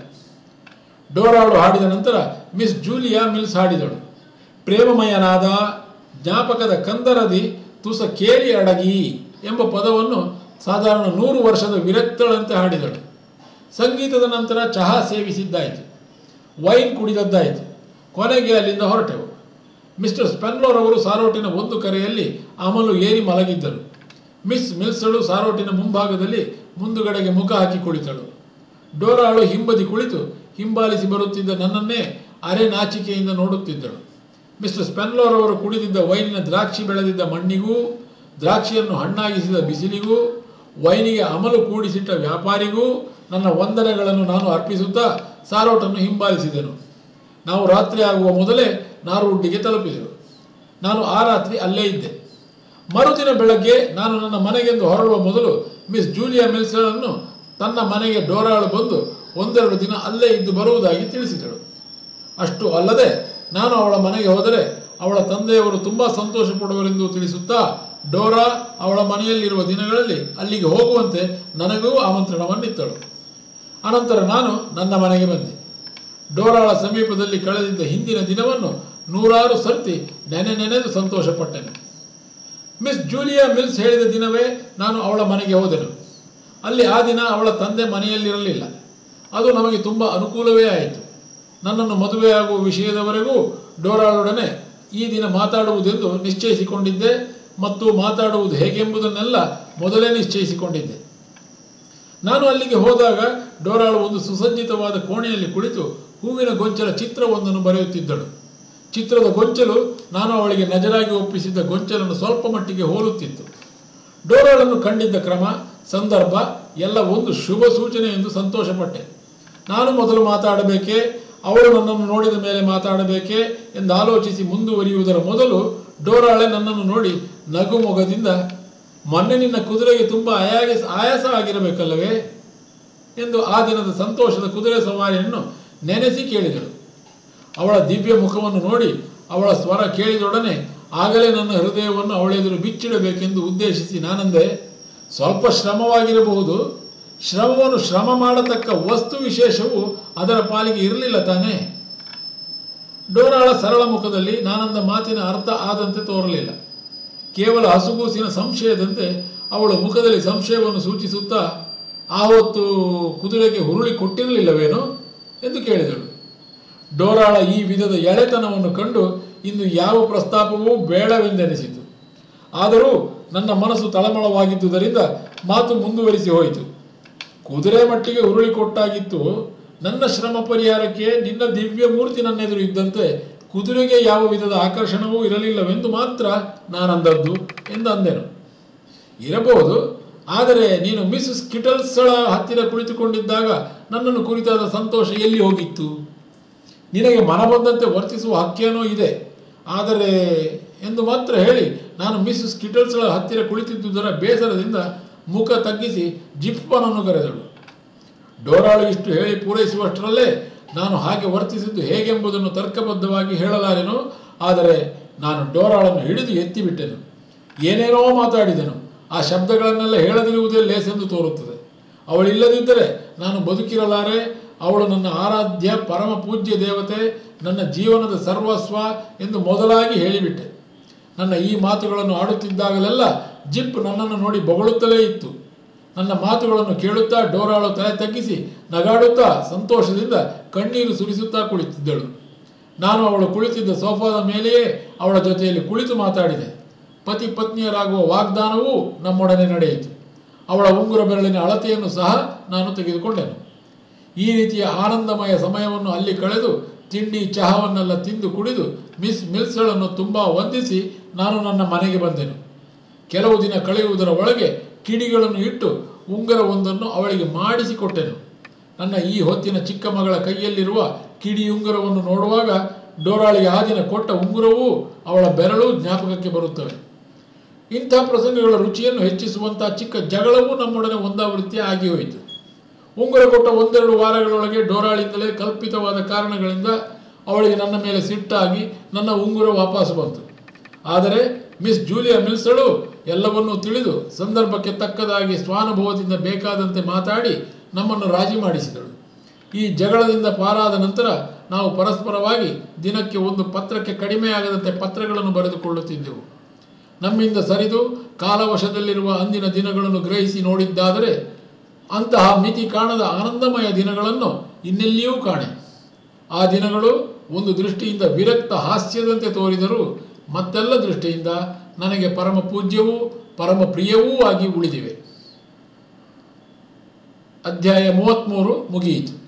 ಡೋರಾಳು ಹಾಡಿದ ನಂತರ ಮಿಸ್ ಜೂಲಿಯಾ ಮಿಲ್ಸ್ ಹಾಡಿದಳು ಪ್ರೇಮಮಯನಾದ ಜ್ಞಾಪಕದ ಕಂದರದಿ ತುಸ ಕೇಳಿ ಅಡಗಿ ಎಂಬ ಪದವನ್ನು ಸಾಧಾರಣ ನೂರು ವರ್ಷದ ವಿರಕ್ತಳಂತೆ ಹಾಡಿದಳು ಸಂಗೀತದ ನಂತರ ಚಹಾ ಸೇವಿಸಿದ್ದಾಯಿತು ವೈನ್ ಕುಡಿದದ್ದಾಯಿತು ಕೊನೆಗೆ ಅಲ್ಲಿಂದ ಹೊರಟೆವು ಮಿಸ್ಟರ್ ಸ್ಪೆನ್ಲೋರ್ ಅವರು ಸಾರೋಟಿನ ಒಂದು ಕರೆಯಲ್ಲಿ ಅಮಲು ಏರಿ ಮಲಗಿದ್ದರು ಮಿಸ್ ಮಿಲ್ಸಳು ಸಾರೋಟಿನ ಮುಂಭಾಗದಲ್ಲಿ ಮುಂದುಗಡೆಗೆ ಮುಖ ಹಾಕಿ ಕುಳಿತಳು ಡೋರಾಳು ಹಿಂಬದಿ ಕುಳಿತು ಹಿಂಬಾಲಿಸಿ ಬರುತ್ತಿದ್ದ ನನ್ನನ್ನೇ ಅರೆ ನಾಚಿಕೆಯಿಂದ ನೋಡುತ್ತಿದ್ದಳು ಮಿಸ್ಟರ್ ಸ್ಪೆನ್ಲೋರ್ ಅವರು ಕುಡಿದಿದ್ದ ವೈನಿನ ದ್ರಾಕ್ಷಿ ಬೆಳೆದಿದ್ದ ಮಣ್ಣಿಗೂ ದ್ರಾಕ್ಷಿಯನ್ನು ಹಣ್ಣಾಗಿಸಿದ ಬಿಸಿಲಿಗೂ ವೈನಿಗೆ ಅಮಲು ಕೂಡಿಸಿಟ್ಟ ವ್ಯಾಪಾರಿಗೂ ನನ್ನ ವಂದನೆಗಳನ್ನು ನಾನು ಅರ್ಪಿಸುತ್ತಾ ಸಾರೋಟನ್ನು ಹಿಂಬಾಲಿಸಿದೆನು ನಾವು ರಾತ್ರಿ ಆಗುವ ಮೊದಲೇ ನಾರ್ವುಡ್ಡಿಗೆ ತಲುಪಿದೆವು ನಾನು ಆ ರಾತ್ರಿ ಅಲ್ಲೇ ಇದ್ದೆ ಮರುದಿನ ಬೆಳಗ್ಗೆ ನಾನು ನನ್ನ ಮನೆಗೆಂದು ಹೊರಡುವ ಮೊದಲು ಮಿಸ್ ಜೂಲಿಯಾ ಮಿಲ್ಸಳನ್ನು ತನ್ನ ಮನೆಗೆ ಡೋರಾಳು ಬಂದು ಒಂದೆರಡು ದಿನ ಅಲ್ಲೇ ಇದ್ದು ಬರುವುದಾಗಿ ತಿಳಿಸಿದಳು ಅಷ್ಟು ಅಲ್ಲದೆ ನಾನು ಅವಳ ಮನೆಗೆ ಹೋದರೆ ಅವಳ ತಂದೆಯವರು ತುಂಬ ಸಂತೋಷ ಪಡುವರೆಂದು ತಿಳಿಸುತ್ತಾ ಡೋರಾ ಅವಳ ಮನೆಯಲ್ಲಿರುವ ದಿನಗಳಲ್ಲಿ ಅಲ್ಲಿಗೆ ಹೋಗುವಂತೆ ನನಗೂ ಆಮಂತ್ರಣವನ್ನಿತ್ತಳು ಅನಂತರ ನಾನು ನನ್ನ ಮನೆಗೆ ಬಂದೆ ಡೋರಾಳ ಸಮೀಪದಲ್ಲಿ ಕಳೆದಿದ್ದ ಹಿಂದಿನ ದಿನವನ್ನು ನೂರಾರು ಸರ್ತಿ ನೆನೆ ನೆನೆದು ಸಂತೋಷಪಟ್ಟೆನು ಮಿಸ್ ಜೂಲಿಯಾ ಮಿಲ್ಸ್ ಹೇಳಿದ ದಿನವೇ ನಾನು ಅವಳ ಮನೆಗೆ ಹೋದೆನು ಅಲ್ಲಿ ಆ ದಿನ ಅವಳ ತಂದೆ ಮನೆಯಲ್ಲಿರಲಿಲ್ಲ ಅದು ನಮಗೆ ತುಂಬ ಅನುಕೂಲವೇ ಆಯಿತು ನನ್ನನ್ನು ಮದುವೆಯಾಗುವ ವಿಷಯದವರೆಗೂ ಡೋರಾಳೊಡನೆ ಈ ದಿನ ಮಾತಾಡುವುದೆಂದು ನಿಶ್ಚಯಿಸಿಕೊಂಡಿದ್ದೆ ಮತ್ತು ಮಾತಾಡುವುದು ಹೇಗೆಂಬುದನ್ನೆಲ್ಲ ಮೊದಲೇ ನಿಶ್ಚಯಿಸಿಕೊಂಡಿದ್ದೆ ನಾನು ಅಲ್ಲಿಗೆ ಹೋದಾಗ ಡೋರಾಳು ಒಂದು ಸುಸಜ್ಜಿತವಾದ ಕೋಣೆಯಲ್ಲಿ ಕುಳಿತು ಹೂವಿನ ಗೊಂಚಲ ಚಿತ್ರವೊಂದನ್ನು ಬರೆಯುತ್ತಿದ್ದಳು ಚಿತ್ರದ ಗೊಂಚಲು ನಾನು ಅವಳಿಗೆ ನಜರಾಗಿ ಒಪ್ಪಿಸಿದ್ದ ಗೊಂಚಲನ್ನು ಸ್ವಲ್ಪ ಮಟ್ಟಿಗೆ ಹೋಲುತ್ತಿತ್ತು ಡೋರಾಳನ್ನು ಕಂಡಿದ್ದ ಕ್ರಮ ಸಂದರ್ಭ ಎಲ್ಲ ಒಂದು ಶುಭ ಸೂಚನೆ ಎಂದು ಸಂತೋಷಪಟ್ಟೆ ನಾನು ಮೊದಲು ಮಾತಾಡಬೇಕೇ ಅವಳು ನನ್ನನ್ನು ನೋಡಿದ ಮೇಲೆ ಮಾತಾಡಬೇಕೇ ಎಂದು ಆಲೋಚಿಸಿ ಮುಂದುವರಿಯುವುದರ ಮೊದಲು ಡೋರಾಳೆ ನನ್ನನ್ನು ನೋಡಿ ನಗು ಮೊಗದಿಂದ ಮೊನ್ನೆ ನಿನ್ನ ಕುದುರೆಗೆ ತುಂಬ ಆಯಾಸ ಆಯಾಸ ಆಗಿರಬೇಕಲ್ಲವೇ ಎಂದು ಆ ದಿನದ ಸಂತೋಷದ ಕುದುರೆ ಸವಾರಿಯನ್ನು ನೆನೆಸಿ ಕೇಳಿದಳು ಅವಳ ದಿವ್ಯ ಮುಖವನ್ನು ನೋಡಿ ಅವಳ ಸ್ವರ ಕೇಳಿದೊಡನೆ ಆಗಲೇ ನನ್ನ ಹೃದಯವನ್ನು ಅವಳೆದುರು ಬಿಚ್ಚಿಡಬೇಕೆಂದು ಉದ್ದೇಶಿಸಿ ನಾನಂದೆ ಸ್ವಲ್ಪ ಶ್ರಮವಾಗಿರಬಹುದು ಶ್ರಮವನ್ನು ಶ್ರಮ ಮಾಡತಕ್ಕ ವಸ್ತು ವಿಶೇಷವು ಅದರ ಪಾಲಿಗೆ ಇರಲಿಲ್ಲ ತಾನೇ ಡೋರಾಳ ಸರಳ ಮುಖದಲ್ಲಿ ನಾನಂದ ಮಾತಿನ ಅರ್ಥ ಆದಂತೆ ತೋರಲಿಲ್ಲ ಕೇವಲ ಹಸುಗೂಸಿನ ಸಂಶಯದಂತೆ ಅವಳು ಮುಖದಲ್ಲಿ ಸಂಶಯವನ್ನು ಸೂಚಿಸುತ್ತಾ ಆ ಹೊತ್ತು ಕುದುರೆಗೆ ಹುರುಳಿ ಕೊಟ್ಟಿರಲಿಲ್ಲವೇನೋ ಎಂದು ಕೇಳಿದಳು ಡೋರಾಳ ಈ ವಿಧದ ಎಳೆತನವನ್ನು ಕಂಡು ಇಂದು ಯಾವ ಪ್ರಸ್ತಾಪವೂ ಬೇಡವೆಂದೆನಿಸಿತು ಆದರೂ ನನ್ನ ಮನಸ್ಸು ತಳಮಳವಾಗಿದ್ದುದರಿಂದ ಮಾತು ಮುಂದುವರಿಸಿ ಹೋಯಿತು ಕುದುರೆ ಮಟ್ಟಿಗೆ ಹುರುಳಿ ಕೊಟ್ಟಾಗಿತ್ತು ನನ್ನ ಶ್ರಮ ಪರಿಹಾರಕ್ಕೆ ನಿನ್ನ ದಿವ್ಯ ಮೂರ್ತಿ ನನ್ನೆದುರು ಇದ್ದಂತೆ ಕುದುರೆಗೆ ಯಾವ ವಿಧದ ಆಕರ್ಷಣವೂ ಇರಲಿಲ್ಲವೆಂದು ಮಾತ್ರ ನಾನಂದದ್ದು ಎಂದು ಅಂದೆನು ಇರಬಹುದು ಆದರೆ ನೀನು ಮಿಸ್ ಸ್ಕಿಟಲ್ಸ್ಗಳ ಹತ್ತಿರ ಕುಳಿತುಕೊಂಡಿದ್ದಾಗ ನನ್ನನ್ನು ಕುರಿತಾದ ಸಂತೋಷ ಎಲ್ಲಿ ಹೋಗಿತ್ತು ನಿನಗೆ ಮನ ಬಂದಂತೆ ವರ್ತಿಸುವ ಹಕ್ಕೇನೋ ಇದೆ ಆದರೆ ಎಂದು ಮಾತ್ರ ಹೇಳಿ ನಾನು ಮಿಸ್ ಸ್ಕಿಟಲ್ಸ್ಗಳ ಹತ್ತಿರ ಕುಳಿತಿದ್ದುದರ ಬೇಸರದಿಂದ ಮುಖ ತಗ್ಗಿಸಿ ಜಿಪ್ಪನನ್ನು ಕರೆದಳು ಡೋರಾಳು ಇಷ್ಟು ಹೇಳಿ ಪೂರೈಸುವಷ್ಟರಲ್ಲೇ ನಾನು ಹಾಗೆ ವರ್ತಿಸಿದ್ದು ಹೇಗೆಂಬುದನ್ನು ತರ್ಕಬದ್ಧವಾಗಿ ಹೇಳಲಾರೆನು ಆದರೆ ನಾನು ಡೋರಾಳನ್ನು ಹಿಡಿದು ಎತ್ತಿಬಿಟ್ಟೆನು ಏನೇನೋ ಮಾತಾಡಿದೆನು ಆ ಶಬ್ದಗಳನ್ನೆಲ್ಲ ಹೇಳದಿರುವುದೇ ಲೇಸೆಂದು ತೋರುತ್ತದೆ ಅವಳಿಲ್ಲದಿದ್ದರೆ ನಾನು ಬದುಕಿರಲಾರೆ ಅವಳು ನನ್ನ ಆರಾಧ್ಯ ಪರಮ ಪೂಜ್ಯ ದೇವತೆ ನನ್ನ ಜೀವನದ ಸರ್ವಸ್ವ ಎಂದು ಮೊದಲಾಗಿ ಹೇಳಿಬಿಟ್ಟೆ ನನ್ನ ಈ ಮಾತುಗಳನ್ನು ಆಡುತ್ತಿದ್ದಾಗಲೆಲ್ಲ ಜಿಪ್ ನನ್ನನ್ನು ನೋಡಿ ಬೊಗಳುತ್ತಲೇ ಇತ್ತು ನನ್ನ ಮಾತುಗಳನ್ನು ಕೇಳುತ್ತಾ ಡೋರಾಳು ತಲೆ ತಗ್ಗಿಸಿ ನಗಾಡುತ್ತಾ ಸಂತೋಷದಿಂದ ಕಣ್ಣೀರು ಸುರಿಸುತ್ತಾ ಕುಳಿತಿದ್ದಳು ನಾನು ಅವಳು ಕುಳಿತಿದ್ದ ಸೋಫಾದ ಮೇಲೆಯೇ ಅವಳ ಜೊತೆಯಲ್ಲಿ ಕುಳಿತು ಮಾತಾಡಿದೆ ಪತಿ ಪತ್ನಿಯರಾಗುವ ವಾಗ್ದಾನವೂ ನಮ್ಮೊಡನೆ ನಡೆಯಿತು ಅವಳ ಉಂಗುರ ಬೆರಳಿನ ಅಳತೆಯನ್ನು ಸಹ ನಾನು ತೆಗೆದುಕೊಂಡೆನು ಈ ರೀತಿಯ ಆನಂದಮಯ ಸಮಯವನ್ನು ಅಲ್ಲಿ ಕಳೆದು ತಿಂಡಿ ಚಹಾವನ್ನೆಲ್ಲ ತಿಂದು ಕುಡಿದು ಮಿಸ್ ಮಿಲ್ಸ್ಗಳನ್ನು ತುಂಬ ವಂದಿಸಿ ನಾನು ನನ್ನ ಮನೆಗೆ ಬಂದೆನು ಕೆಲವು ದಿನ ಕಳೆಯುವುದರ ಒಳಗೆ ಕಿಡಿಗಳನ್ನು ಇಟ್ಟು ಉಂಗುರವೊಂದನ್ನು ಅವಳಿಗೆ ಮಾಡಿಸಿಕೊಟ್ಟೆನು ನನ್ನ ಈ ಹೊತ್ತಿನ ಚಿಕ್ಕ ಮಗಳ ಕೈಯಲ್ಲಿರುವ ಕಿಡಿ ಉಂಗುರವನ್ನು ನೋಡುವಾಗ ಡೋರಾಳಿಗೆ ಆ ದಿನ ಕೊಟ್ಟ ಉಂಗುರವೂ ಅವಳ ಬೆರಳು ಜ್ಞಾಪಕಕ್ಕೆ ಬರುತ್ತವೆ ಇಂಥ ಪ್ರಸಂಗಗಳ ರುಚಿಯನ್ನು ಹೆಚ್ಚಿಸುವಂಥ ಚಿಕ್ಕ ಜಗಳವೂ ನಮ್ಮೊಡನೆ ಒಂದಾವೃತ್ತಿ ಆಗಿ ಹೋಯಿತು ಉಂಗುರ ಕೊಟ್ಟ ಒಂದೆರಡು ವಾರಗಳೊಳಗೆ ಡೋರಾಳಿಂದಲೇ ಕಲ್ಪಿತವಾದ ಕಾರಣಗಳಿಂದ ಅವಳಿಗೆ ನನ್ನ ಮೇಲೆ ಸಿಟ್ಟಾಗಿ ನನ್ನ ಉಂಗುರ ವಾಪಸ್ ಬಂತು ಆದರೆ ಮಿಸ್ ಜೂಲಿಯಾ ಮಿಲ್ಸಳು ಎಲ್ಲವನ್ನೂ ತಿಳಿದು ಸಂದರ್ಭಕ್ಕೆ ತಕ್ಕದಾಗಿ ಸ್ವಾನುಭವದಿಂದ ಬೇಕಾದಂತೆ ಮಾತಾಡಿ ನಮ್ಮನ್ನು ರಾಜಿ ಮಾಡಿಸಿದಳು ಈ ಜಗಳದಿಂದ ಪಾರಾದ ನಂತರ ನಾವು ಪರಸ್ಪರವಾಗಿ ದಿನಕ್ಕೆ ಒಂದು ಪತ್ರಕ್ಕೆ ಕಡಿಮೆಯಾಗದಂತೆ ಪತ್ರಗಳನ್ನು ಬರೆದುಕೊಳ್ಳುತ್ತಿದ್ದೆವು ನಮ್ಮಿಂದ ಸರಿದು ಕಾಲವಶದಲ್ಲಿರುವ ಅಂದಿನ ದಿನಗಳನ್ನು ಗ್ರಹಿಸಿ ನೋಡಿದ್ದಾದರೆ ಅಂತಹ ಮಿತಿ ಕಾಣದ ಆನಂದಮಯ ದಿನಗಳನ್ನು ಇನ್ನೆಲ್ಲಿಯೂ ಕಾಣೆ ಆ ದಿನಗಳು ಒಂದು ದೃಷ್ಟಿಯಿಂದ ವಿರಕ್ತ ಹಾಸ್ಯದಂತೆ ತೋರಿದರೂ ಮತ್ತೆಲ್ಲ ದೃಷ್ಟಿಯಿಂದ ನನಗೆ ಪರಮ ಪೂಜ್ಯವೂ ಪರಮ ಪ್ರಿಯವೂ ಆಗಿ ಉಳಿದಿವೆ ಅಧ್ಯಾಯ ಮೂವತ್ತ್ಮೂರು ಮುಗಿಯಿತು